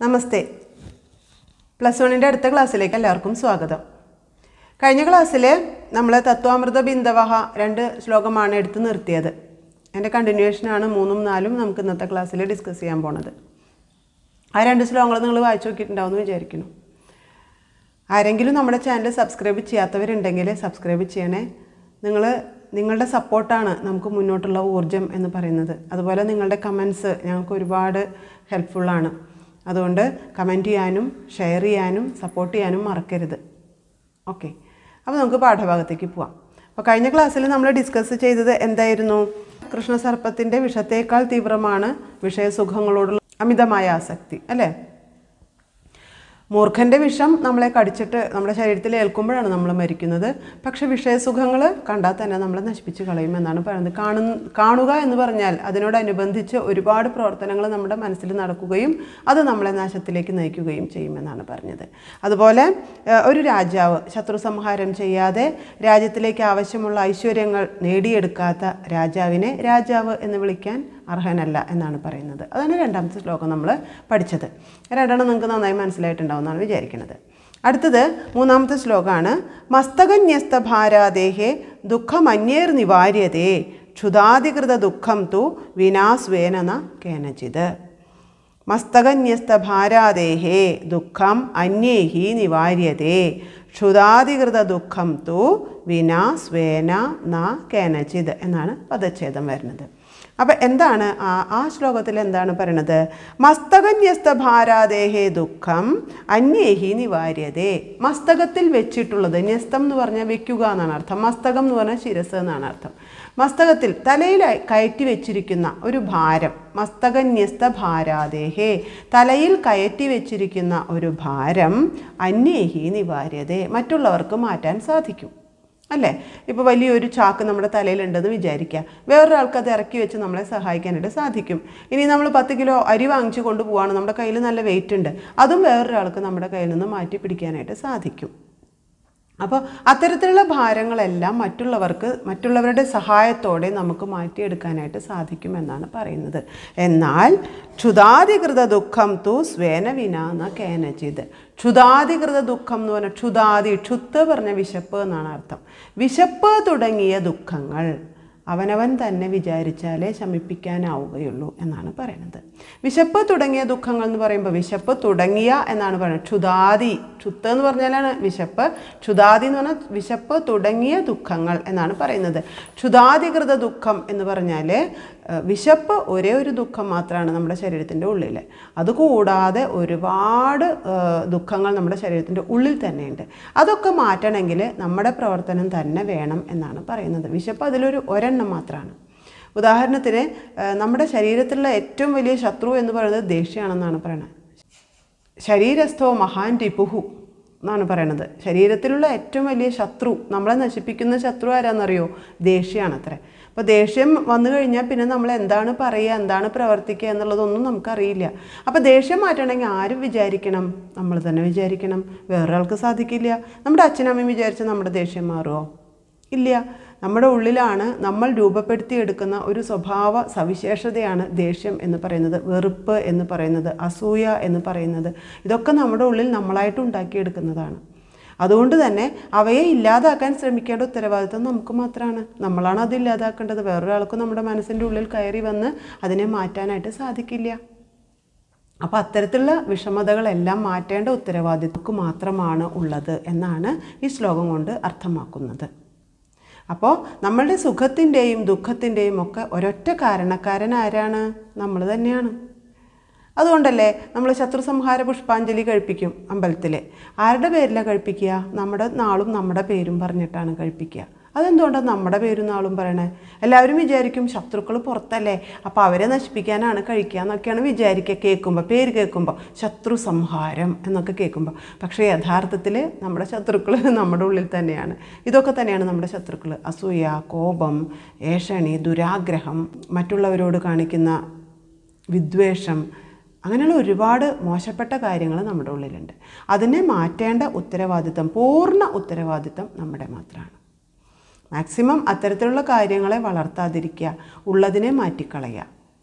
നമസ്തേ plus വണ്ണിൻ്റെ അടുത്ത ക്ലാസ്സിലേക്ക് എല്ലാവർക്കും സ്വാഗതം കഴിഞ്ഞ ക്ലാസ്സിൽ നമ്മൾ തത്വാമൃത ബിന്ദവഹ രണ്ട് ശ്ലോകമാണ് എടുത്ത് നിർത്തിയത് എൻ്റെ കണ്ടിന്യൂഷനാണ് മൂന്നും നാലും നമുക്ക് ഇന്നത്തെ ക്ലാസ്സിൽ ഡിസ്കസ് ചെയ്യാൻ പോണത് ആ രണ്ട് ശ്ലോകങ്ങൾ നിങ്ങൾ വായിച്ചു നോക്കിയിട്ടുണ്ടാവും എന്ന് വിചാരിക്കുന്നു ആരെങ്കിലും നമ്മുടെ ചാനൽ സബ്സ്ക്രൈബ് ചെയ്യാത്തവരുണ്ടെങ്കിൽ സബ്സ്ക്രൈബ് ചെയ്യണേ നിങ്ങൾ നിങ്ങളുടെ സപ്പോർട്ടാണ് നമുക്ക് മുന്നോട്ടുള്ള ഊർജം എന്ന് പറയുന്നത് അതുപോലെ നിങ്ങളുടെ കമൻസ് ഞങ്ങൾക്ക് ഒരുപാട് ഹെൽപ്ഫുള്ളാണ് അതുകൊണ്ട് കമൻറ്റ് ചെയ്യാനും ഷെയർ ചെയ്യാനും സപ്പോർട്ട് ചെയ്യാനും മറക്കരുത് ഓക്കെ അപ്പോൾ നമുക്ക് പാഠഭാഗത്തേക്ക് പോവാം അപ്പോൾ കഴിഞ്ഞ ക്ലാസ്സിൽ നമ്മൾ ഡിസ്കസ് ചെയ്തത് എന്തായിരുന്നു കൃഷ്ണസർപ്പത്തിൻ്റെ വിഷത്തേക്കാൾ തീവ്രമാണ് വിഷയസുഖങ്ങളോടുള്ള അമിതമായ ആസക്തി അല്ലേ മൂർഖൻ്റെ വിഷം നമ്മളെ കടിച്ചിട്ട് നമ്മുടെ ശരീരത്തിൽ ഏൽക്കുമ്പോഴാണ് നമ്മൾ മരിക്കുന്നത് പക്ഷെ വിഷയസുഖങ്ങൾ കണ്ടാൽ തന്നെ നമ്മളെ നശിപ്പിച്ച് കളയും എന്നാണ് പറയുന്നത് കാണു കാണുക എന്ന് പറഞ്ഞാൽ അതിനോടനുബന്ധിച്ച് ഒരുപാട് പ്രവർത്തനങ്ങൾ നമ്മുടെ മനസ്സിൽ നടക്കുകയും അത് നമ്മളെ നാശത്തിലേക്ക് നയിക്കുകയും ചെയ്യുമെന്നാണ് പറഞ്ഞത് അതുപോലെ ഏഹ്, ഒരു രാജാവ് ശത്രു സംഹാരം ചെയ്യാതെ രാജ്യത്തിലേക്ക് ആവശ്യമുള്ള ഐശ്വര്യങ്ങൾ നേടിയെടുക്കാത്ത രാജാവിനെ രാജാവ് എന്ന് വിളിക്കാൻ അർഹനല്ല എന്നാണ് പറയുന്നത് അതാണ് രണ്ടാമത്തെ ശ്ലോകം നമ്മൾ പഠിച്ചത് രണ്ടെണ്ണം നിങ്ങൾക്ക് നന്നായി മനസ്സിലായിട്ടുണ്ടാവും എന്നാണ് വിചാരിക്കുന്നത് അടുത്തത് മൂന്നാമത്തെ ശ്ലോകമാണ് മസ്തകന്യസ്ത ഭാരാദേഹേ ദുഃഖമന്യേർ നിവാര്യതേ ക്ഷുതാധികൃത ദുഃഖം തു വിനാസ്വേന ന കേനചിത് മസ്തകന്യസ്ത ഭാരാദേഹേ ദുഃഖം അന്യേഹി നിവാര്യതേ ക്ഷുതാധികൃത ദുഃഖം തു വിനാ സ്വേന ന കേനചിത് എന്നാണ് പദച്ഛേദം വരുന്നത് അപ്പം എന്താണ് ആ ആ ശ്ലോകത്തിൽ എന്താണ് പറയണത് മസ്തകന്യസ്ത ഭാരാദേഹേ ദുഃഖം അന്യേഹി നിവാര്യതേ മസ്തകത്തിൽ വെച്ചിട്ടുള്ളത് ന്യസ്തം എന്ന് പറഞ്ഞാൽ വെക്കുക എന്നാണ് അർത്ഥം മസ്തകം എന്ന് പറഞ്ഞാൽ ശിരസ് എന്നാണ് അർത്ഥം മസ്തകത്തിൽ തലയിൽ കയറ്റി വെച്ചിരിക്കുന്ന ഒരു ഭാരം മസ്തകന്യസ്ത ഭാരാദേഹേ തലയിൽ കയറ്റി വെച്ചിരിക്കുന്ന ഒരു ഭാരം അന്യേഹി നിവാര്യതേ മറ്റുള്ളവർക്ക് മാറ്റാൻ സാധിക്കും അല്ലേ ഇപ്പോൾ വലിയൊരു ചാക്ക് നമ്മുടെ തലയിലുണ്ടെന്ന് വിചാരിക്കുക വേറൊരാൾക്ക് അത് ഇറക്കി വെച്ച് നമ്മളെ സഹായിക്കാനായിട്ട് സാധിക്കും ഇനി നമ്മൾ പത്ത് കിലോ അരി വാങ്ങിച്ചു കൊണ്ടുപോവാണ് നമ്മുടെ കയ്യിൽ നല്ല വെയിറ്റ് ഉണ്ട് അതും വേറൊരാൾക്ക് നമ്മുടെ കയ്യിൽ നിന്ന് മാറ്റി പിടിക്കാനായിട്ട് സാധിക്കും അപ്പോൾ അത്തരത്തിലുള്ള ഭാരങ്ങളെല്ലാം മറ്റുള്ളവർക്ക് മറ്റുള്ളവരുടെ സഹായത്തോടെ നമുക്ക് മാറ്റിയെടുക്കാനായിട്ട് സാധിക്കും എന്നാണ് പറയുന്നത് എന്നാൽ ക്ഷുതാധികൃത ദുഃഖം തു സ്വേന വിനാന്ന കേനചിത് ക്ഷുതാധികൃത ദുഃഖം എന്ന് പറഞ്ഞാൽ ക്ഷുതാതി ക്ഷുത്ത് പറഞ്ഞ വിശപ്പ് എന്നാണ് അർത്ഥം വിശപ്പ് തുടങ്ങിയ ദുഃഖങ്ങൾ അവനവൻ തന്നെ വിചാരിച്ചാലേ ശമിപ്പിക്കാനാവുകയുള്ളൂ എന്നാണ് പറയുന്നത് വിശപ്പ് തുടങ്ങിയ ദുഃഖങ്ങൾ എന്ന് പറയുമ്പോൾ വിശപ്പ് തുടങ്ങിയ എന്നാണ് പറയുന്നത് ക്ഷുതാതി ക്ഷുത്ത് എന്ന് പറഞ്ഞാലാണ് വിശപ്പ് ക്ഷുതാതി എന്ന് പറഞ്ഞാൽ വിശപ്പ് തുടങ്ങിയ ദുഃഖങ്ങൾ എന്നാണ് പറയുന്നത് ക്ഷുതാധികൃത ദുഃഖം എന്ന് പറഞ്ഞാൽ ഏഹ്, വിശപ്പ് ഒരേ ഒരു ദുഃഖം മാത്രമാണ് നമ്മുടെ ശരീരത്തിൻ്റെ ഉള്ളിൽ അതുകൂടാതെ ഒരുപാട് ഏഹ്, ദുഃഖങ്ങൾ നമ്മുടെ ശരീരത്തിൻ്റെ ഉള്ളിൽ തന്നെയുണ്ട് അതൊക്കെ മാറ്റണമെങ്കിൽ നമ്മുടെ പ്രവർത്തനം തന്നെ വേണം എന്നാണ് പറയുന്നത് വിശപ്പ് അതിലൊരു ഒരെണ്ണം മാത്രമാണ് ഉദാഹരണത്തിന് ഏഹ്, നമ്മുടെ ശരീരത്തിലുള്ള ഏറ്റവും വലിയ ശത്രു എന്ന് പറയുന്നത് ദേഷ്യമാണെന്നാണ് പറയുന്നത് ശരീരസ്ഥോ മഹാൻ രിപുഹു എന്നാണ് പറയണത് ശരീരത്തിലുള്ള ഏറ്റവും വലിയ ശത്രു നമ്മളെ നശിപ്പിക്കുന്ന ശത്രു ആരാന്നറിയോ ദേഷ്യമാണ് അത്ര അപ്പോൾ ദേഷ്യം വന്നു കഴിഞ്ഞാൽ പിന്നെ നമ്മൾ എന്താണ് പറയുക എന്താണ് പ്രവർത്തിക്കുക എന്നുള്ളതൊന്നും നമുക്കറിയില്ല അപ്പോൾ ദേഷ്യം മാറ്റണമെങ്കിൽ ആരും വിചാരിക്കണം നമ്മൾ തന്നെ വിചാരിക്കണം വേറൊരാൾക്ക് സാധിക്കില്ല നമ്മുടെ അച്ഛനമ്മയും വിചാരിച്ച് നമ്മുടെ ദേഷ്യം മാറുമോ ഇല്ല നമ്മുടെ ഉള്ളിലാണ് നമ്മൾ രൂപപ്പെടുത്തിയെടുക്കുന്ന ഒരു സ്വഭാവ സവിശേഷതയാണ് ദേഷ്യം എന്ന് പറയുന്നത് വെറുപ്പ് എന്ന് പറയുന്നത് അസൂയ എന്ന് പറയുന്നത് ഇതൊക്കെ നമ്മുടെ ഉള്ളിൽ നമ്മളായിട്ട് ഉണ്ടാക്കിയെടുക്കുന്നതാണ് അതുകൊണ്ട് തന്നെ അവയെ ഇല്ലാതാക്കാൻ ശ്രമിക്കേണ്ട ഉത്തരവാദിത്വം നമുക്ക് മാത്രമാണ് നമ്മളാണ് അത് ഇല്ലാതാക്കേണ്ടത് വേറൊരാൾക്കും നമ്മുടെ മനസ്സിൻ്റെ ഉള്ളിൽ കയറി വന്ന് അതിനെ മാറ്റാനായിട്ട് സാധിക്കില്ല അപ്പോൾ അത്തരത്തിലുള്ള വിഷമതകളെല്ലാം മാറ്റേണ്ട ഉത്തരവാദിത്വക്ക് മാത്രമാണ് ഉള്ളത് എന്നാണ് ഈ ശ്ലോകം കൊണ്ട് അർത്ഥമാക്കുന്നത് അപ്പോൾ നമ്മളുടെ സുഖത്തിൻ്റെയും ദുഃഖത്തിൻ്റെയും ഒക്കെ ഒരൊറ്റ കാരണക്കാരൻ ആരാണ് നമ്മൾ തന്നെയാണ് അതുകൊണ്ടല്ലേ നമ്മൾ ശത്രു സംഹാര പുഷ്പാഞ്ജലി കഴിപ്പിക്കും അമ്പലത്തിൽ ആരുടെ പേരിലാണ് കഴിപ്പിക്കുക നമ്മുടെ നാളും നമ്മുടെ പേരും പറഞ്ഞിട്ടാണ് കഴിപ്പിക്കുക അതെന്തുകൊണ്ടാണ് നമ്മുടെ പേരും നാളും പറയണേ എല്ലാവരും വിചാരിക്കും ശത്രുക്കൾ പുറത്തല്ലേ അപ്പോൾ അവരെ നശിപ്പിക്കാനാണ് കഴിക്കുക എന്നൊക്കെയാണ് വിചാരിക്കുക കേൾക്കുമ്പോൾ പേര് കേൾക്കുമ്പോൾ ശത്രു സംഹാരം എന്നൊക്കെ കേൾക്കുമ്പോൾ പക്ഷേ യഥാർത്ഥത്തിൽ നമ്മുടെ ശത്രുക്കൾ നമ്മുടെ ഉള്ളിൽ തന്നെയാണ് ഇതൊക്കെ തന്നെയാണ് നമ്മുടെ ശത്രുക്കൾ അസൂയ കോപം ഏഷണി ദുരാഗ്രഹം മറ്റുള്ളവരോട് കാണിക്കുന്ന വിദ്വേഷം അങ്ങനെയുള്ള ഒരുപാട് മോശപ്പെട്ട കാര്യങ്ങൾ നമ്മുടെ ഉള്ളിലുണ്ട് അതിനെ മാറ്റേണ്ട ഉത്തരവാദിത്തം പൂർണ്ണ ഉത്തരവാദിത്തം നമ്മുടെ മാത്രമാണ് മാക്സിമം അത്തരത്തിലുള്ള കാര്യങ്ങളെ വളർത്താതിരിക്കുക ഉള്ളതിനെ മാറ്റിക്കളയുക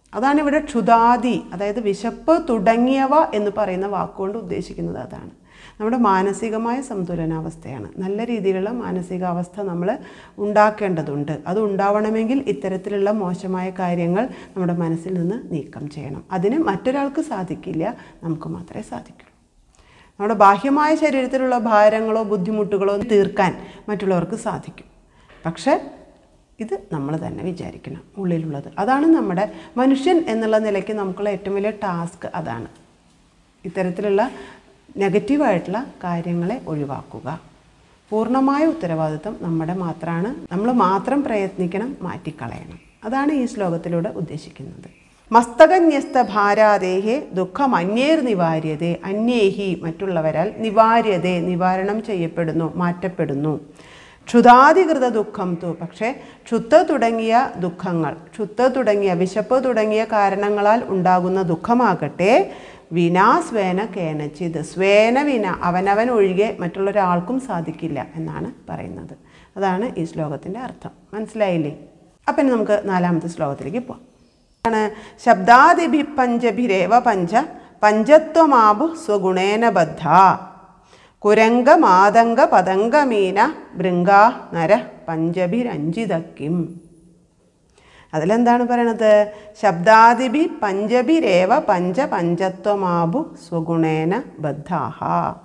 അതാണ് ഇവിടെ ക്ഷുതാദി അതായത് വിശപ്പ് തുടങ്ങിയവ എന്ന് പറയുന്ന വാക്കുകൊണ്ട് ഉദ്ദേശിക്കുന്നത് അതാണ് നമ്മുടെ മാനസികമായ സന്തുലനാവസ്ഥയാണ് നല്ല രീതിയിലുള്ള മാനസികാവസ്ഥ നമ്മൾ ഉണ്ടാക്കേണ്ടതുണ്ട് അത് ഉണ്ടാവണമെങ്കിൽ ഇത്തരത്തിലുള്ള മോശമായ കാര്യങ്ങൾ നമ്മുടെ മനസ്സിൽ നിന്ന് നീക്കം ചെയ്യണം അതിന് മറ്റൊരാൾക്ക് സാധിക്കില്ല നമുക്ക് മാത്രമേ സാധിക്കൂ നമ്മുടെ ബാഹ്യമായ ശരീരത്തിലുള്ള ഭാരങ്ങളോ ബുദ്ധിമുട്ടുകളോ തീർക്കാൻ മറ്റുള്ളവർക്ക് സാധിക്കും പക്ഷേ ഇത് നമ്മൾ തന്നെ വിചാരിക്കണം ഉള്ളിലുള്ളത് അതാണ് നമ്മുടെ മനുഷ്യൻ എന്നുള്ള നിലയ്ക്ക് നമുക്കുള്ള ഏറ്റവും വലിയ ടാസ്ക് അതാണ് ഇത്തരത്തിലുള്ള നെഗറ്റീവായിട്ടുള്ള കാര്യങ്ങളെ ഒഴിവാക്കുക പൂർണ്ണമായ ഉത്തരവാദിത്വം നമ്മുടെ മാത്രമാണ് നമ്മൾ മാത്രം പ്രയത്നിക്കണം മാറ്റിക്കളയണം അതാണ് ഈ ശ്ലോകത്തിലൂടെ ഉദ്ദേശിക്കുന്നത് മസ്തകന്യസ്ത ഭാരാദേഹേ ദുഃഖം അന്യേർ നിവാര്യതേ അന്യേഹി മറ്റുള്ളവരാൽ നിവാര്യതേ നിവാരണം ചെയ്യപ്പെടുന്നു മാറ്റപ്പെടുന്നു ക്ഷുതാധികൃത ദുഃഖം തു പക്ഷേ ക്ഷുത്ത തുടങ്ങിയ ദുഃഖങ്ങൾ ക്ഷുത്ത തുടങ്ങിയ വിശപ്പ് തുടങ്ങിയ കാരണങ്ങളാൽ ഉണ്ടാകുന്ന ദുഃഖമാകട്ടെ വിനാ സ്വേന കേനച്ചിത് സ്വേന വിന അവനവൻ ഒഴികെ മറ്റുള്ള ഒരാൾക്കും സാധിക്കില്ല എന്നാണ് പറയുന്നത് അതാണ് ഈ ശ്ലോകത്തിൻ്റെ അർത്ഥം മനസ്സിലായില്ലേ അപ്പം ഇനി നമുക്ക് നാലാമത്തെ ശ്ലോകത്തിലേക്ക് പോവാം ആണ് ശബ്ദാദിഭി പഞ്ചഭിരേവ പഞ്ച പഞ്ചത്വമാബു സ്വഗുണേന ബദ്ധ കുരങ്ക മാതങ്ക പതങ്ക മീന ഭൃങ്കാ നര പഞ്ചഭിരഞ്ജിതക്കിം അതിലെന്താണ് പറയണത് ശബ്ദാദിഭി പഞ്ചഭിരേവ പഞ്ച പഞ്ചത്വമാബു സ്വഗുണേന ബദ്ധാഹ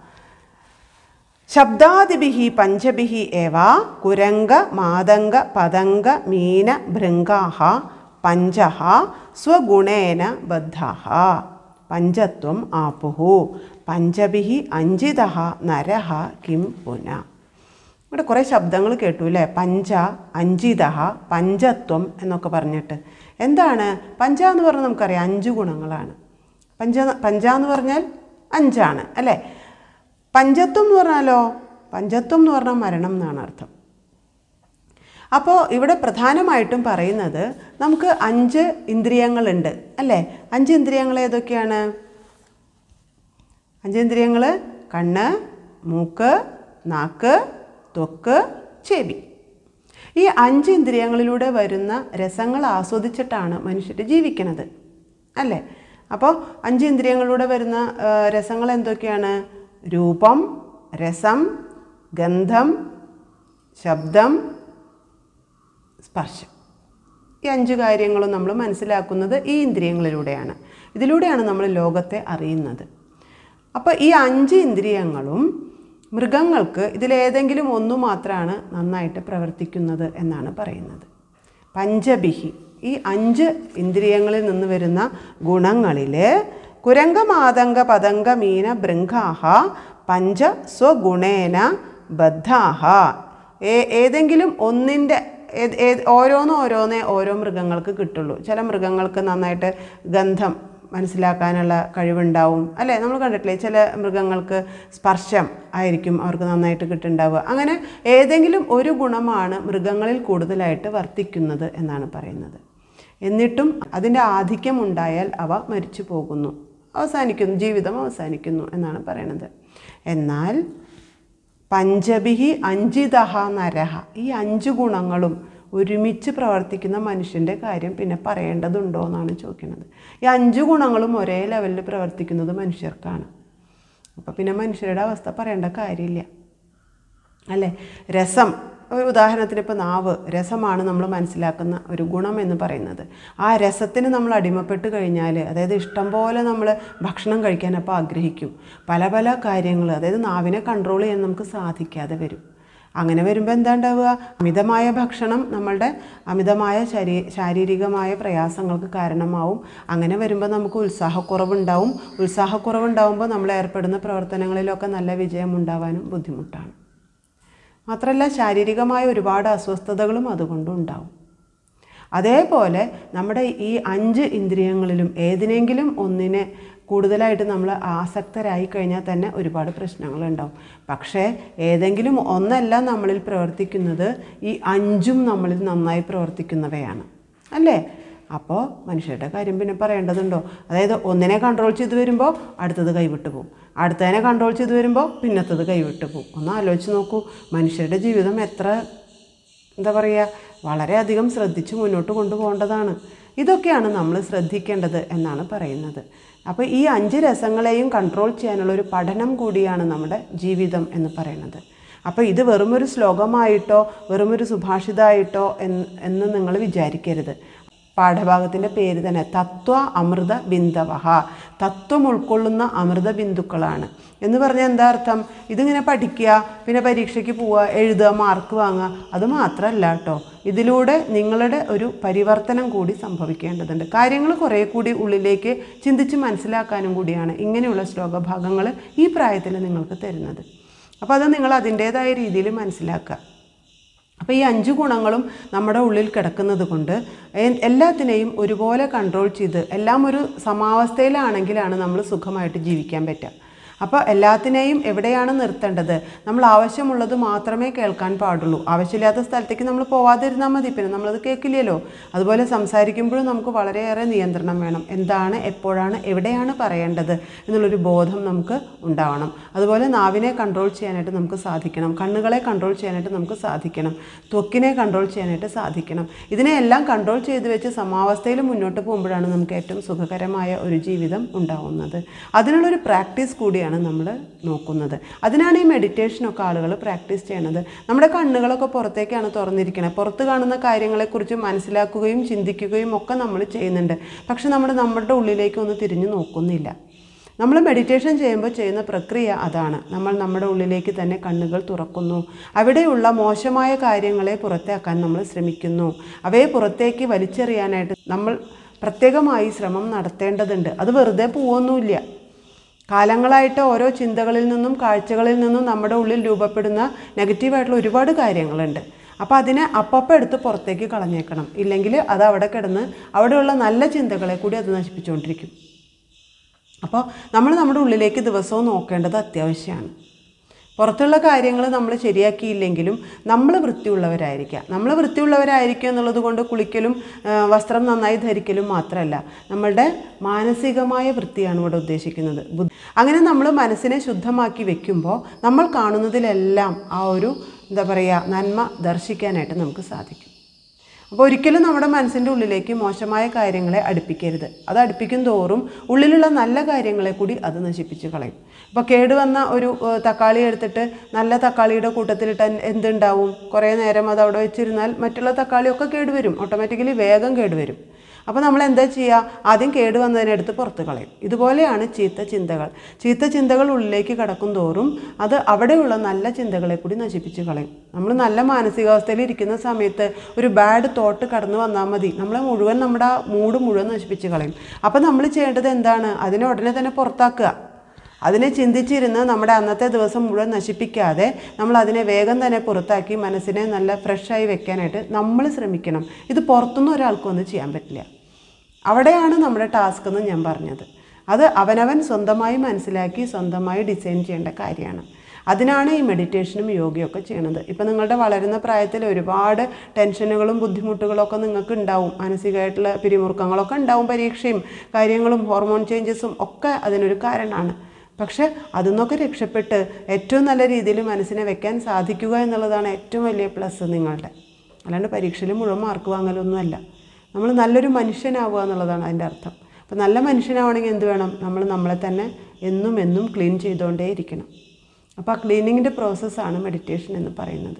ശബ്ദാദിഭി പഞ്ചഭിഹി ഏവ കുരങ്ക മാതങ്ക പതങ്ക മീന ഭൃങ്കാഹ പഞ്ച സ്വഗുണേന ബദ്ധാഹ പഞ്ചത്വം ആപുഹു പഞ്ചഭിഹി അഞ്ചിത നരഹ കിം പുന ഇവിടെ കുറേ ശബ്ദങ്ങൾ കേട്ടു അല്ലേ പഞ്ച അഞ്ചിത പഞ്ചത്വം എന്നൊക്കെ പറഞ്ഞിട്ട് എന്താണ് പഞ്ച എന്ന് പറഞ്ഞാൽ നമുക്കറിയാം അഞ്ച് ഗുണങ്ങളാണ് പഞ്ച പഞ്ച എന്ന് പറഞ്ഞാൽ അഞ്ചാണ് അല്ലേ പഞ്ചത്വം എന്ന് പറഞ്ഞാലോ പഞ്ചത്വം എന്ന് പറഞ്ഞാൽ മരണം എന്നാണ് അർത്ഥം അപ്പോൾ ഇവിടെ പ്രധാനമായിട്ടും പറയുന്നത് നമുക്ക് അഞ്ച് ഇന്ദ്രിയങ്ങളുണ്ട് അല്ലേ അഞ്ച് ഇന്ദ്രിയങ്ങൾ ഏതൊക്കെയാണ് അഞ്ച് ഇന്ദ്രിയങ്ങൾ കണ്ണ് മൂക്ക് നാക്ക് ത്വക്ക് ചെവി ഈ അഞ്ച് ഇന്ദ്രിയങ്ങളിലൂടെ വരുന്ന രസങ്ങൾ ആസ്വദിച്ചിട്ടാണ് മനുഷ്യർ ജീവിക്കുന്നത് അല്ലേ അപ്പോൾ അഞ്ച് ഇന്ദ്രിയങ്ങളിലൂടെ വരുന്ന ആ, രസങ്ങൾ എന്തൊക്കെയാണ് രൂപം രസം ഗന്ധം ശബ്ദം സ്പർശം ഈ അഞ്ച് കാര്യങ്ങളും നമ്മൾ മനസ്സിലാക്കുന്നത് ഈ ഇന്ദ്രിയങ്ങളിലൂടെയാണ് ഇതിലൂടെയാണ് നമ്മൾ ലോകത്തെ അറിയുന്നത് അപ്പോൾ ഈ അഞ്ച് ഇന്ദ്രിയങ്ങളും മൃഗങ്ങൾക്ക് ഇതിലേതെങ്കിലും ഒന്നു മാത്രമാണ് നന്നായിട്ട് പ്രവർത്തിക്കുന്നത് എന്നാണ് പറയുന്നത് പഞ്ചബിഹി ഈ അഞ്ച് ഇന്ദ്രിയങ്ങളിൽ നിന്ന് വരുന്ന ഗുണങ്ങളിൽ കുരംഗമാതങ്ക പതങ്ക മീന ബൃങ്കാഹ പഞ്ച സ്വഗുണേന ബദ്ധാഹ ഏ- ഏതെങ്കിലും ഒന്നിൻ്റെ ഏത് ഏത് ഓരോന്ന് ഓരോന്നേ ഓരോ മൃഗങ്ങൾക്ക് കിട്ടുള്ളൂ ചില മൃഗങ്ങൾക്ക് നന്നായിട്ട് ഗന്ധം മനസ്സിലാക്കാനുള്ള കഴിവുണ്ടാവും അല്ലേ നമ്മൾ കണ്ടിട്ടില്ലേ ചില മൃഗങ്ങൾക്ക് സ്പർശം ആയിരിക്കും അവർക്ക് നന്നായിട്ട് കിട്ടുണ്ടാവുക അങ്ങനെ ഏതെങ്കിലും ഒരു ഗുണമാണ് മൃഗങ്ങളിൽ കൂടുതലായിട്ട് വർത്തിക്കുന്നത് എന്നാണ് പറയുന്നത് എന്നിട്ടും അതിൻ്റെ ആധിക്യം ഉണ്ടായാൽ അവ മരിച്ചു പോകുന്നു അവസാനിക്കുന്നു ജീവിതം അവസാനിക്കുന്നു എന്നാണ് പറയുന്നത് എന്നാൽ പഞ്ചഭിഹി അഞ്ചിതഹ നരഹ ഈ അഞ്ച് ഗുണങ്ങളും ഒരുമിച്ച് പ്രവർത്തിക്കുന്ന മനുഷ്യൻ്റെ കാര്യം പിന്നെ പറയേണ്ടതുണ്ടോ എന്നാണ് ചോദിക്കുന്നത് ഈ അഞ്ച് ഗുണങ്ങളും ഒരേ ലെവലിൽ പ്രവർത്തിക്കുന്നത് മനുഷ്യർക്കാണ് അപ്പോൾ പിന്നെ മനുഷ്യരുടെ അവസ്ഥ പറയേണ്ട കാര്യമില്ല അല്ലേ രസം ഒരു ഉദാഹരണത്തിന് ഇപ്പോൾ നാവ് രസമാണ് നമ്മൾ മനസ്സിലാക്കുന്ന ഒരു ഗുണം എന്ന് പറയുന്നത് ആ രസത്തിന് നമ്മൾ അടിമപ്പെട്ട് കഴിഞ്ഞാൽ അതായത് ഇഷ്ടം പോലെ നമ്മൾ ഭക്ഷണം കഴിക്കാൻ അപ്പോൾ ആഗ്രഹിക്കും പല പല കാര്യങ്ങൾ അതായത് നാവിനെ കൺട്രോൾ ചെയ്യാൻ നമുക്ക് സാധിക്കാതെ വരും അങ്ങനെ വരുമ്പോൾ എന്താ ഉണ്ടാവുക അമിതമായ ഭക്ഷണം നമ്മളുടെ അമിതമായ ശരീ ശാരീരികമായ പ്രയാസങ്ങൾക്ക് കാരണമാവും അങ്ങനെ വരുമ്പോൾ നമുക്ക് ഉത്സാഹക്കുറവുണ്ടാവും ഉത്സാഹക്കുറവുണ്ടാവുമ്പോൾ നമ്മൾ ഏർപ്പെടുന്ന പ്രവർത്തനങ്ങളിലൊക്കെ നല്ല വിജയം ഉണ്ടാവാനും ബുദ്ധിമുട്ടാണ് മാത്രമല്ല ശാരീരികമായ ഒരുപാട് അസ്വസ്ഥതകളും അതുകൊണ്ടും ഉണ്ടാവും അതേപോലെ നമ്മുടെ ഈ അഞ്ച് ഇന്ദ്രിയങ്ങളിലും ഏതിനെങ്കിലും ഒന്നിനെ കൂടുതലായിട്ട് നമ്മൾ ആസക്തരായി കഴിഞ്ഞാൽ തന്നെ ഒരുപാട് പ്രശ്നങ്ങളുണ്ടാവും പക്ഷേ ഏതെങ്കിലും ഒന്നല്ല നമ്മളിൽ പ്രവർത്തിക്കുന്നത് ഈ അഞ്ചും നമ്മളിൽ നന്നായി പ്രവർത്തിക്കുന്നവയാണ് അല്ലേ അപ്പോൾ മനുഷ്യരുടെ കാര്യം പിന്നെ പറയേണ്ടതുണ്ടോ അതായത് ഒന്നിനെ കൺട്രോൾ ചെയ്ത് വരുമ്പോൾ അടുത്തത് കൈവിട്ട് പോകും അടുത്തതിനെ കൺട്രോൾ ചെയ്ത് വരുമ്പോൾ പിന്നത്തത് കൈവിട്ട് പോകും ഒന്ന് ആലോചിച്ച് നോക്കൂ മനുഷ്യരുടെ ജീവിതം എത്ര എന്താ പറയുക വളരെയധികം ശ്രദ്ധിച്ച് മുന്നോട്ട് കൊണ്ടുപോകേണ്ടതാണ് ഇതൊക്കെയാണ് നമ്മൾ ശ്രദ്ധിക്കേണ്ടത് എന്നാണ് പറയുന്നത് അപ്പോൾ ഈ അഞ്ച് രസങ്ങളെയും കൺട്രോൾ ചെയ്യാനുള്ള ഒരു പഠനം കൂടിയാണ് നമ്മുടെ ജീവിതം എന്ന് പറയുന്നത് അപ്പോൾ ഇത് വെറുമൊരു ശ്ലോകമായിട്ടോ വെറുമൊരു സുഭാഷിതമായിട്ടോ എന്ന് എന്ന് നിങ്ങൾ വിചാരിക്കരുത് പാഠഭാഗത്തിൻ്റെ പേര് തന്നെ തത്വ അമൃത ബിന്ദവഹ തത്വം ഉൾക്കൊള്ളുന്ന അമൃത ബിന്ദുക്കളാണ് എന്ന് പറഞ്ഞാൽ എന്താ അർത്ഥം ഇതിങ്ങനെ പഠിക്കുക പിന്നെ പരീക്ഷയ്ക്ക് പോവുക എഴുതുക മാർക്ക് വാങ്ങുക അത് മാത്രമല്ല കേട്ടോ ഇതിലൂടെ നിങ്ങളുടെ ഒരു പരിവർത്തനം കൂടി സംഭവിക്കേണ്ടതുണ്ട് കാര്യങ്ങൾ കുറേ കൂടി ഉള്ളിലേക്ക് ചിന്തിച്ച് മനസ്സിലാക്കാനും കൂടിയാണ് ഇങ്ങനെയുള്ള ശ്ലോകഭാഗങ്ങൾ ഈ പ്രായത്തിൽ നിങ്ങൾക്ക് തരുന്നത് അപ്പോൾ അത് നിങ്ങൾ അതിൻ്റേതായ രീതിയിൽ മനസ്സിലാക്കുക അപ്പോൾ ഈ അഞ്ച് ഗുണങ്ങളും നമ്മുടെ ഉള്ളിൽ കിടക്കുന്നത് കൊണ്ട് എ- എല്ലാത്തിനെയും ഒരുപോലെ കൺട്രോൾ ചെയ്ത് എല്ലാം ഒരു സമാവസ്ഥയിലാണെങ്കിലാണ് നമ്മൾ സുഖമായിട്ട് ജീവിക്കാൻ പറ്റുക അപ്പോൾ എല്ലാത്തിനെയും എവിടെയാണ് നിർത്തേണ്ടത് നമ്മൾ ആവശ്യമുള്ളത് മാത്രമേ കേൾക്കാൻ പാടുള്ളൂ ആവശ്യമില്ലാത്ത സ്ഥലത്തേക്ക് നമ്മൾ പോവാതിരുന്നാൽ മതി പിന്നെ നമ്മളത് കേൾക്കില്ലല്ലോ അതുപോലെ സംസാരിക്കുമ്പോഴും നമുക്ക് വളരെയേറെ നിയന്ത്രണം വേണം എന്താണ് എപ്പോഴാണ് എവിടെയാണ് പറയേണ്ടത് എന്നുള്ളൊരു ബോധം നമുക്ക് ഉണ്ടാവണം അതുപോലെ നാവിനെ കൺട്രോൾ ചെയ്യാനായിട്ട് നമുക്ക് സാധിക്കണം കണ്ണുകളെ കൺട്രോൾ ചെയ്യാനായിട്ട് നമുക്ക് സാധിക്കണം ത്വക്കിനെ കൺട്രോൾ ചെയ്യാനായിട്ട് സാധിക്കണം ഇതിനെയെല്ലാം കൺട്രോൾ ചെയ്ത് വെച്ച് സമാവസ്ഥയിൽ മുന്നോട്ട് പോകുമ്പോഴാണ് നമുക്ക് ഏറ്റവും സുഖകരമായ ഒരു ജീവിതം ഉണ്ടാവുന്നത് അതിനുള്ളൊരു പ്രാക്ടീസ് കൂടിയാണ് നമ്മൾ നോക്കുന്നത് അതിനാണ് ഈ മെഡിറ്റേഷനൊക്കെ ആളുകൾ പ്രാക്ടീസ് ചെയ്യണത് നമ്മുടെ കണ്ണുകളൊക്കെ പുറത്തേക്കാണ് തുറന്നിരിക്കുന്നത് പുറത്ത് കാണുന്ന കാര്യങ്ങളെക്കുറിച്ച് മനസ്സിലാക്കുകയും ചിന്തിക്കുകയും ഒക്കെ നമ്മൾ ചെയ്യുന്നുണ്ട് പക്ഷെ നമ്മൾ നമ്മുടെ ഉള്ളിലേക്ക് ഒന്ന് തിരിഞ്ഞു നോക്കുന്നില്ല നമ്മൾ മെഡിറ്റേഷൻ ചെയ്യുമ്പോൾ ചെയ്യുന്ന പ്രക്രിയ അതാണ് നമ്മൾ നമ്മുടെ ഉള്ളിലേക്ക് തന്നെ കണ്ണുകൾ തുറക്കുന്നു അവിടെയുള്ള മോശമായ കാര്യങ്ങളെ പുറത്താക്കാൻ നമ്മൾ ശ്രമിക്കുന്നു അവയെ പുറത്തേക്ക് വലിച്ചെറിയാനായിട്ട് നമ്മൾ പ്രത്യേകമായി ശ്രമം നടത്തേണ്ടതുണ്ട് അത് വെറുതെ പോവൊന്നുമില്ല കാലങ്ങളായിട്ട് ഓരോ ചിന്തകളിൽ നിന്നും കാഴ്ചകളിൽ നിന്നും നമ്മുടെ ഉള്ളിൽ രൂപപ്പെടുന്ന നെഗറ്റീവായിട്ടുള്ള ഒരുപാട് കാര്യങ്ങളുണ്ട് അപ്പോൾ അതിനെ അപ്പപ്പം എടുത്ത് പുറത്തേക്ക് കളഞ്ഞേക്കണം ഇല്ലെങ്കിൽ അത് അവിടെ കിടന്ന് അവിടെയുള്ള നല്ല ചിന്തകളെ കൂടി അത് നശിപ്പിച്ചുകൊണ്ടിരിക്കും അപ്പോൾ നമ്മൾ നമ്മുടെ ഉള്ളിലേക്ക് ദിവസവും നോക്കേണ്ടത് അത്യാവശ്യമാണ് പുറത്തുള്ള കാര്യങ്ങൾ നമ്മൾ ശരിയാക്കിയില്ലെങ്കിലും നമ്മൾ വൃത്തിയുള്ളവരായിരിക്കുക നമ്മൾ വൃത്തിയുള്ളവരായിരിക്കുക എന്നുള്ളത് കൊണ്ട് കുളിക്കലും ആ, വസ്ത്രം നന്നായി ധരിക്കലും മാത്രമല്ല നമ്മളുടെ മാനസികമായ വൃത്തിയാണ് ഇവിടെ ഉദ്ദേശിക്കുന്നത് ബുദ്ധി അങ്ങനെ നമ്മൾ മനസ്സിനെ ശുദ്ധമാക്കി വെക്കുമ്പോൾ നമ്മൾ കാണുന്നതിലെല്ലാം ആ ഒരു എന്താ പറയുക നന്മ ദർശിക്കാനായിട്ട് നമുക്ക് സാധിക്കും അപ്പോൾ ഒരിക്കലും നമ്മുടെ മനസ്സിൻ്റെ ഉള്ളിലേക്ക് മോശമായ കാര്യങ്ങളെ അടുപ്പിക്കരുത് അത് അടുപ്പിക്കും തോറും ഉള്ളിലുള്ള നല്ല കാര്യങ്ങളെ കൂടി അത് നശിപ്പിച്ച് കളയും ഇപ്പോൾ കേടുവന്ന ഒരു ഏഹ്, തക്കാളി എടുത്തിട്ട് നല്ല തക്കാളിയുടെ കൂട്ടത്തിലിട്ട് എന്തുണ്ടാവും കുറേ നേരം അത് അവിടെ വെച്ചിരുന്നാൽ മറ്റുള്ള തക്കാളിയൊക്കെ കേടുവരും ഓട്ടോമാറ്റിക്കലി വേഗം കേടുവരും അപ്പോൾ നമ്മൾ എന്താ ചെയ്യുക ആദ്യം കേട് വന്നതിനെടുത്ത് പുറത്ത് കളയും ഇതുപോലെയാണ് ചീത്ത ചിന്തകൾ ചീത്ത ചിന്തകൾ ഉള്ളിലേക്ക് കടക്കും തോറും അത് അവിടെയുള്ള നല്ല ചിന്തകളെ കൂടി നശിപ്പിച്ച് കളയും നമ്മൾ നല്ല മാനസികാവസ്ഥയിൽ ഇരിക്കുന്ന സമയത്ത് ഒരു ബാഡ് തോട്ട് കടന്നു വന്നാൽ മതി നമ്മളെ മുഴുവൻ നമ്മുടെ ആ മൂഡ് മുഴുവൻ നശിപ്പിച്ച് കളയും അപ്പോൾ നമ്മൾ ചെയ്യേണ്ടത് എന്താണ് അതിനെ ഉടനെ തന്നെ പുറത്താക്കുക അതിനെ ചിന്തിച്ചിരുന്ന് നമ്മുടെ അന്നത്തെ ദിവസം മുഴുവൻ നശിപ്പിക്കാതെ നമ്മൾ അതിനെ വേഗം തന്നെ പുറത്താക്കി മനസ്സിനെ നല്ല ഫ്രഷായി വെക്കാനായിട്ട് നമ്മൾ ശ്രമിക്കണം ഇത് പുറത്തുനിന്ന് ഒരാൾക്കും ഒന്നും ചെയ്യാൻ പറ്റില്ല അവിടെയാണ് നമ്മുടെ ടാസ്ക് എന്ന് ഞാൻ പറഞ്ഞത് അത് അവനവൻ സ്വന്തമായി മനസ്സിലാക്കി സ്വന്തമായി ഡിസൈൻ ചെയ്യേണ്ട കാര്യമാണ് അതിനാണ് ഈ മെഡിറ്റേഷനും യോഗയൊക്കെ ചെയ്യണത് ഇപ്പം നിങ്ങളുടെ വളരുന്ന പ്രായത്തിൽ ഒരുപാട് ടെൻഷനുകളും ബുദ്ധിമുട്ടുകളും ഒക്കെ നിങ്ങൾക്ക് ഉണ്ടാവും മാനസികമായിട്ടുള്ള പിരിമുറുക്കങ്ങളൊക്കെ ഉണ്ടാവും പരീക്ഷയും കാര്യങ്ങളും ഹോർമോൺ ചേഞ്ചസും ഒക്കെ അതിനൊരു കാരണമാണ് പക്ഷെ അതിൽ നിന്നൊക്കെ രക്ഷപ്പെട്ട് ഏറ്റവും നല്ല രീതിയിൽ മനസ്സിനെ വെക്കാൻ സാധിക്കുക എന്നുള്ളതാണ് ഏറ്റവും വലിയ പ്ലസ് നിങ്ങളുടെ അല്ലാണ്ട് പരീക്ഷയിൽ മുഴുവൻ മാർക്ക് വാങ്ങലൊന്നുമല്ല നമ്മൾ നല്ലൊരു മനുഷ്യനാവുക എന്നുള്ളതാണ് അതിൻ്റെ അർത്ഥം അപ്പോൾ നല്ല മനുഷ്യനാവണമെങ്കിൽ എന്ത് വേണം നമ്മൾ നമ്മളെ തന്നെ എന്നും എന്നും ക്ലീൻ ചെയ്തുകൊണ്ടേ ഇരിക്കണം അപ്പോൾ ആ ക്ലീനിങ്ങിൻ്റെ പ്രോസസ്സാണ് മെഡിറ്റേഷൻ എന്ന് പറയുന്നത്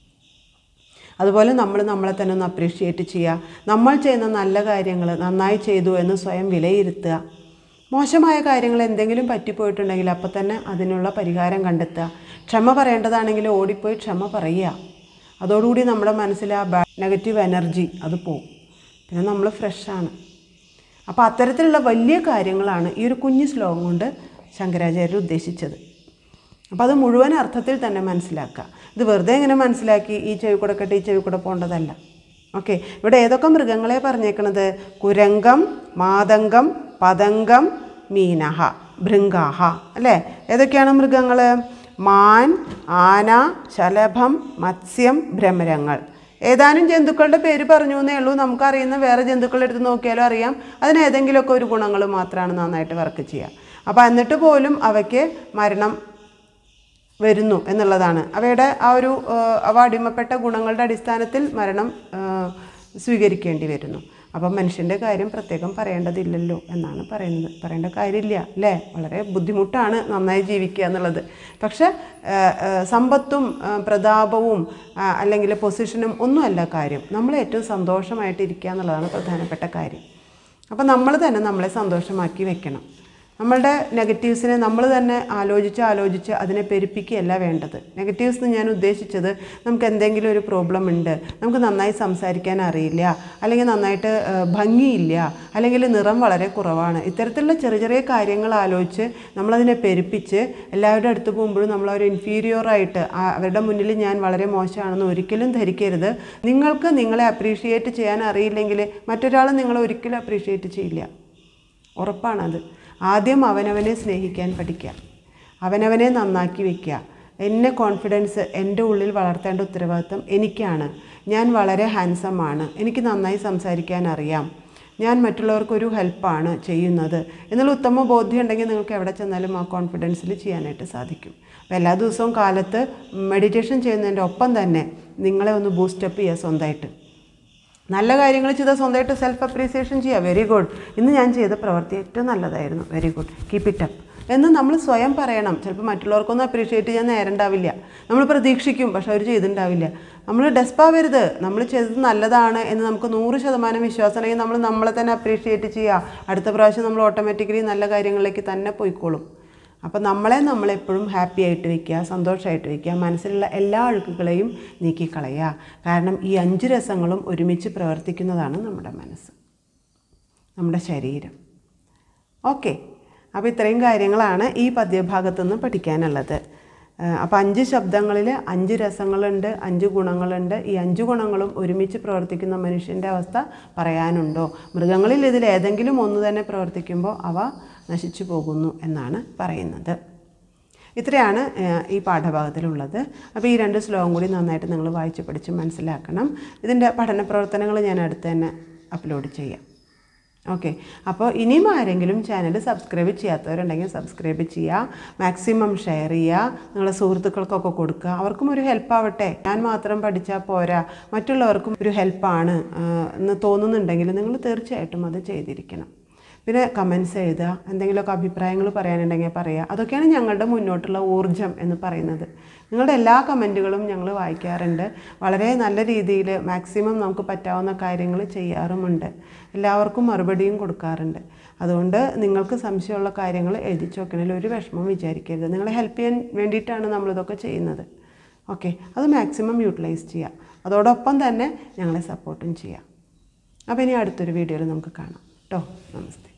അതുപോലെ നമ്മൾ നമ്മളെ തന്നെ ഒന്ന് അപ്രീഷിയേറ്റ് ചെയ്യുക നമ്മൾ ചെയ്യുന്ന നല്ല കാര്യങ്ങൾ നന്നായി ചെയ്തു എന്ന് സ്വയം വിലയിരുത്തുക മോശമായ കാര്യങ്ങൾ എന്തെങ്കിലും പറ്റിപ്പോയിട്ടുണ്ടെങ്കിൽ അപ്പം തന്നെ അതിനുള്ള പരിഹാരം കണ്ടെത്തുക ക്ഷമ പറയേണ്ടതാണെങ്കിൽ ഓടിപ്പോയി ക്ഷമ പറയുക അതോടുകൂടി നമ്മുടെ മനസ്സിൽ ആ ബാ നെഗറ്റീവ് എനർജി അത് പോവും പിന്നെ നമ്മൾ ഫ്രഷാണ് അപ്പോൾ അത്തരത്തിലുള്ള വലിയ കാര്യങ്ങളാണ് ഈ ഒരു കുഞ്ഞു ശ്ലോകം കൊണ്ട് ശങ്കരാചാര്യർ ഉദ്ദേശിച്ചത് അപ്പോൾ അത് മുഴുവൻ അർത്ഥത്തിൽ തന്നെ മനസ്സിലാക്കുക ഇത് വെറുതെ ഇങ്ങനെ മനസ്സിലാക്കി ഈ ചെവി കൂടെ കെട്ടി ഈ ചെവി കൂടെ പോകേണ്ടതല്ല ഓക്കെ ഇവിടെ ഏതൊക്കെ മൃഗങ്ങളെ പറഞ്ഞേക്കണത് കുരങ്കം മാതങ്കം പതങ്കം മീനഹ ഭൃങ്കാഹ അല്ലേ ഏതൊക്കെയാണ് മൃഗങ്ങൾ മാൻ ആന ശലഭം മത്സ്യം ഭ്രമരങ്ങൾ ഏതാനും ജന്തുക്കളുടെ പേര് പറഞ്ഞു എന്നേ ഉള്ളൂ നമുക്കറിയുന്ന വേറെ ജന്തുക്കളുടെ അടുത്ത് നോക്കിയാലും അറിയാം അതിന് ഏതെങ്കിലുമൊക്കെ ഒരു ഗുണങ്ങൾ മാത്രമാണ് നന്നായിട്ട് വർക്ക് ചെയ്യുക അപ്പോൾ എന്നിട്ട് പോലും അവയ്ക്ക് മരണം വരുന്നു എന്നുള്ളതാണ് അവയുടെ ആ ഒരു ആ, അവ അടിമപ്പെട്ട ഗുണങ്ങളുടെ അടിസ്ഥാനത്തിൽ മരണം ആ, സ്വീകരിക്കേണ്ടി വരുന്നു അപ്പം മനുഷ്യൻ്റെ കാര്യം പ്രത്യേകം പറയേണ്ടതില്ലല്ലോ എന്നാണ് പറയുന്നത് പറയേണ്ട കാര്യമില്ല അല്ലേ വളരെ ബുദ്ധിമുട്ടാണ് നന്നായി ജീവിക്കുക എന്നുള്ളത് പക്ഷെ ആ, ആ, സമ്പത്തും ആ, പ്രതാപവും ആ, അല്ലെങ്കിൽ പൊസിഷനും ഒന്നുമല്ല കാര്യം നമ്മൾ ഏറ്റവും സന്തോഷമായിട്ടിരിക്കുക എന്നുള്ളതാണ് പ്രധാനപ്പെട്ട കാര്യം അപ്പം നമ്മൾ തന്നെ നമ്മളെ സന്തോഷമാക്കി വെക്കണം നമ്മളുടെ നെഗറ്റീവ്സിനെ നമ്മൾ തന്നെ ആലോചിച്ച് ആലോചിച്ച് അതിനെ പെരുപ്പിക്കുകയല്ല വേണ്ടത് നെഗറ്റീവ്സ് എന്ന് ഞാൻ ഉദ്ദേശിച്ചത് നമുക്ക് എന്തെങ്കിലും ഒരു പ്രോബ്ലം ഉണ്ട് നമുക്ക് നന്നായി സംസാരിക്കാൻ അറിയില്ല അല്ലെങ്കിൽ നന്നായിട്ട് ആ, ഭംഗിയില്ല അല്ലെങ്കിൽ നിറം വളരെ കുറവാണ് ഇത്തരത്തിലുള്ള ചെറിയ ചെറിയ കാര്യങ്ങൾ ആലോചിച്ച് നമ്മളതിനെ പെരുപ്പിച്ച് എല്ലാവരുടെ അടുത്ത് പോകുമ്പോഴും നമ്മൾ ഒരു ഇൻഫീരിയറായിട്ട് അവരുടെ മുന്നിൽ ഞാൻ വളരെ മോശമാണെന്ന് ഒരിക്കലും ധരിക്കരുത് നിങ്ങൾക്ക് നിങ്ങളെ അപ്രീഷിയേറ്റ് ചെയ്യാൻ അറിയില്ലെങ്കിൽ മറ്റൊരാൾ നിങ്ങളെ ഒരിക്കലും അപ്രീഷിയേറ്റ് ചെയ്യില്ല ഉറപ്പാണത് ആദ്യം അവനവനെ സ്നേഹിക്കാൻ പഠിക്കുക അവനവനെ നന്നാക്കി വെക്കുക എന്നെ കോൺഫിഡൻസ് എൻ്റെ ഉള്ളിൽ വളർത്തേണ്ട ഉത്തരവാദിത്തം എനിക്കാണ് ഞാൻ വളരെ ഹാൻസം ആണ് എനിക്ക് നന്നായി സംസാരിക്കാൻ അറിയാം ഞാൻ മറ്റുള്ളവർക്കൊരു ഹെൽപ്പാണ് ചെയ്യുന്നത് എന്നുള്ള ഉത്തമ ബോധ്യം ഉണ്ടെങ്കിൽ നിങ്ങൾക്ക് എവിടെ ചെന്നാലും ആ കോൺഫിഡൻസിൽ ചെയ്യാനായിട്ട് സാധിക്കും അപ്പോൾ എല്ലാ ദിവസവും കാലത്ത് മെഡിറ്റേഷൻ ചെയ്യുന്നതിൻ്റെ ഒപ്പം തന്നെ നിങ്ങളെ ഒന്ന് ബൂസ്റ്റപ്പ് ചെയ്യുക സ്വന്തമായിട്ട് നല്ല കാര്യങ്ങൾ ചെയ്താൽ സ്വന്തമായിട്ട് സെൽഫ് അപ്രീസിയേഷൻ ചെയ്യുക വെരി ഗുഡ് ഇന്ന് ഞാൻ ചെയ്ത പ്രവൃത്തി ഏറ്റവും നല്ലതായിരുന്നു very good keep it up എന്ന് നമ്മൾ സ്വയം പറയണം ചിലപ്പോൾ മറ്റുള്ളവർക്കൊന്നും അപ്രീഷിയേറ്റ് ചെയ്യാൻ നേരം ഉണ്ടാവില്ല നമ്മൾ പ്രതീക്ഷിക്കും പക്ഷെ അവർ ചെയ്തിട്ടുണ്ടാവില്ല നമ്മൾ ഡെസ്പാവരുത് നമ്മൾ ചെയ്തത് നല്ലതാണ് എന്ന് നമുക്ക് നൂറ് ശതമാനം വിശ്വാസം ഉണ്ടെങ്കിൽ നമ്മൾ നമ്മളെ തന്നെ അപ്രീഷിയേറ്റ് ചെയ്യുക അടുത്ത പ്രാവശ്യം നമ്മൾ ഓട്ടോമാറ്റിക്കലി നല്ല കാര്യങ്ങളിലേക്ക് തന്നെ പോയിക്കോളും അപ്പോൾ നമ്മളെ നമ്മളെപ്പോഴും ഹാപ്പി ആയിട്ട് വെക്കുക സന്തോഷമായിട്ട് വെക്കുക മനസ്സിലുള്ള എല്ലാ അഴുക്കുകളെയും നീക്കിക്കളയുക കാരണം ഈ അഞ്ച് രസങ്ങളും ഒരുമിച്ച് പ്രവർത്തിക്കുന്നതാണ് നമ്മുടെ മനസ്സ് നമ്മുടെ ശരീരം ഓക്കെ അപ്പോൾ ഇത്രയും കാര്യങ്ങളാണ് ഈ പദ്യഭാഗത്തു നിന്ന് പഠിക്കാനുള്ളത് അപ്പോൾ അഞ്ച് ശബ്ദങ്ങളിൽ അഞ്ച് രസങ്ങളുണ്ട് അഞ്ച് ഗുണങ്ങളുണ്ട് ഈ അഞ്ച് ഗുണങ്ങളും ഒരുമിച്ച് പ്രവർത്തിക്കുന്ന മനുഷ്യൻ്റെ അവസ്ഥ പറയാനുണ്ടോ മൃഗങ്ങളിൽ ഇതിൽ ഏതെങ്കിലും ഒന്ന് തന്നെ പ്രവർത്തിക്കുമ്പോൾ അവ നശിച്ചു പോകുന്നു എന്നാണ് പറയുന്നത് ഇത്രയാണ് ഏഹ്, ഈ പാഠഭാഗത്തിലുള്ളത് അപ്പോൾ ഈ രണ്ട് ശ്ലോകം കൂടി നന്നായിട്ട് നിങ്ങൾ വായിച്ച് പഠിച്ച് മനസ്സിലാക്കണം ഇതിൻ്റെ പഠന പ്രവർത്തനങ്ങൾ ഞാൻ അടുത്ത് തന്നെ അപ്ലോഡ് ചെയ്യാം ഓക്കെ അപ്പോൾ ഇനിയും ആരെങ്കിലും ചാനൽ സബ്സ്ക്രൈബ് ചെയ്യാത്തവരുണ്ടെങ്കിൽ സബ്സ്ക്രൈബ് ചെയ്യുക മാക്സിമം ഷെയർ ചെയ്യുക നിങ്ങളുടെ സുഹൃത്തുക്കൾക്കൊക്കെ കൊടുക്കുക അവർക്കും ഒരു ഹെൽപ്പ് ആവട്ടെ ഞാൻ മാത്രം പഠിച്ചാൽ പോരാ മറ്റുള്ളവർക്കും ഒരു ഹെൽപ്പാണ് എന്ന് തോന്നുന്നുണ്ടെങ്കിൽ നിങ്ങൾ തീർച്ചയായിട്ടും അത് ചെയ്തിരിക്കണം പിന്നെ കമൻസ് എഴുതുക എന്തെങ്കിലുമൊക്കെ അഭിപ്രായങ്ങൾ പറയാനുണ്ടെങ്കിൽ പറയുക അതൊക്കെയാണ് ഞങ്ങളുടെ മുന്നോട്ടുള്ള ഊർജം എന്ന് പറയുന്നത് നിങ്ങളുടെ എല്ലാ കമൻറ്റുകളും ഞങ്ങൾ വായിക്കാറുണ്ട് വളരെ നല്ല രീതിയിൽ മാക്സിമം നമുക്ക് പറ്റാവുന്ന കാര്യങ്ങൾ ചെയ്യാറുമുണ്ട് എല്ലാവർക്കും മറുപടിയും കൊടുക്കാറുണ്ട് അതുകൊണ്ട് നിങ്ങൾക്ക് സംശയമുള്ള കാര്യങ്ങൾ എഴുതിച്ച് വെക്കണതിൽ ഒരു വിഷമം വിചാരിക്കരുത് നിങ്ങളെ ഹെൽപ്പ് ചെയ്യാൻ വേണ്ടിയിട്ടാണ് നമ്മളിതൊക്കെ ചെയ്യുന്നത് ഓക്കെ അത് മാക്സിമം യൂട്ടിലൈസ് ചെയ്യുക അതോടൊപ്പം തന്നെ ഞങ്ങളെ സപ്പോർട്ടും ചെയ്യുക അപ്പോൾ ഇനി അടുത്തൊരു വീഡിയോയിൽ നമുക്ക് കാണാം കേട്ടോ നമസ്തേ